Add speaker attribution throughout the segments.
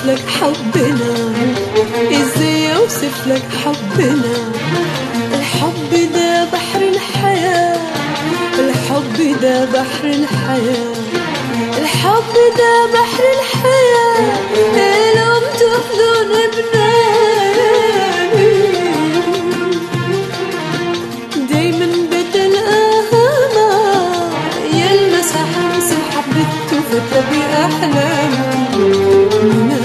Speaker 1: اوصف لك حبنا ازاي اوصف لك حبنا الحب ده بحر الحياة الحب ده بحر الحياة الحب ده بحر الحياة لم تحضن بناني دايما بتلقاها يلمس حمس حبته فتبي أحلامنا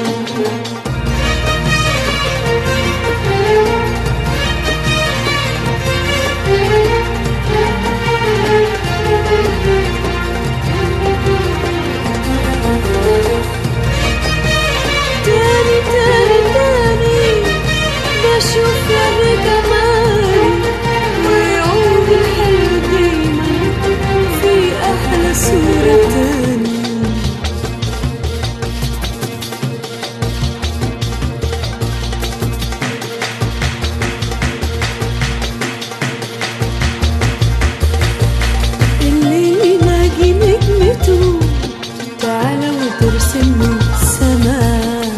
Speaker 1: تاني تاني تاني بشوف يعني كمان ويعود الحلو دايما في أحلى صورة تاني الليل يناجي نجمته تعالى وترسم السماء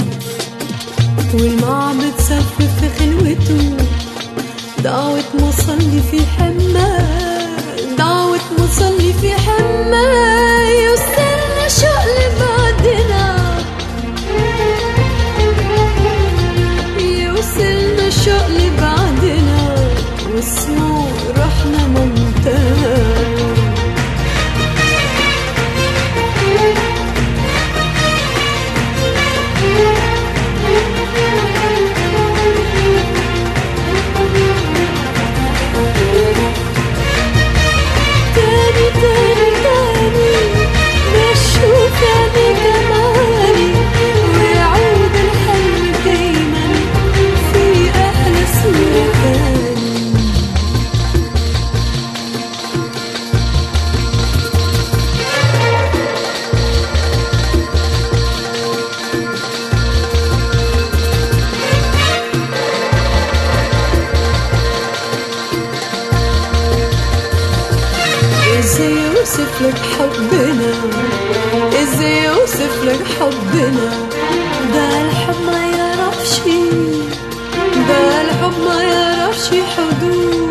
Speaker 1: والمعبد سف في خلوته دعوة مصلي في حماه دعوة مصلي في حماه يوصلنا شوق لبعدنا يوصلنا شوق لبعدنا واسمه رحنا ممتاز تاني تاني تاني بشوف يعني جمالي ويعود الحلم دايما في أحلى صورة تاني ازاي اوصف لك حبنا ازاي اوصف لك حبنا ده الحب ما يعرفش ده الحب ما يعرفش حدود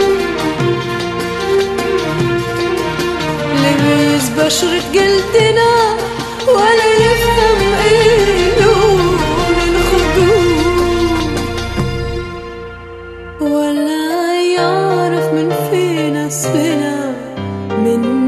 Speaker 1: لميز بشرة جلدنا ولا يفهم ايه لون الخدود ولا يعرف من فين اسمنا من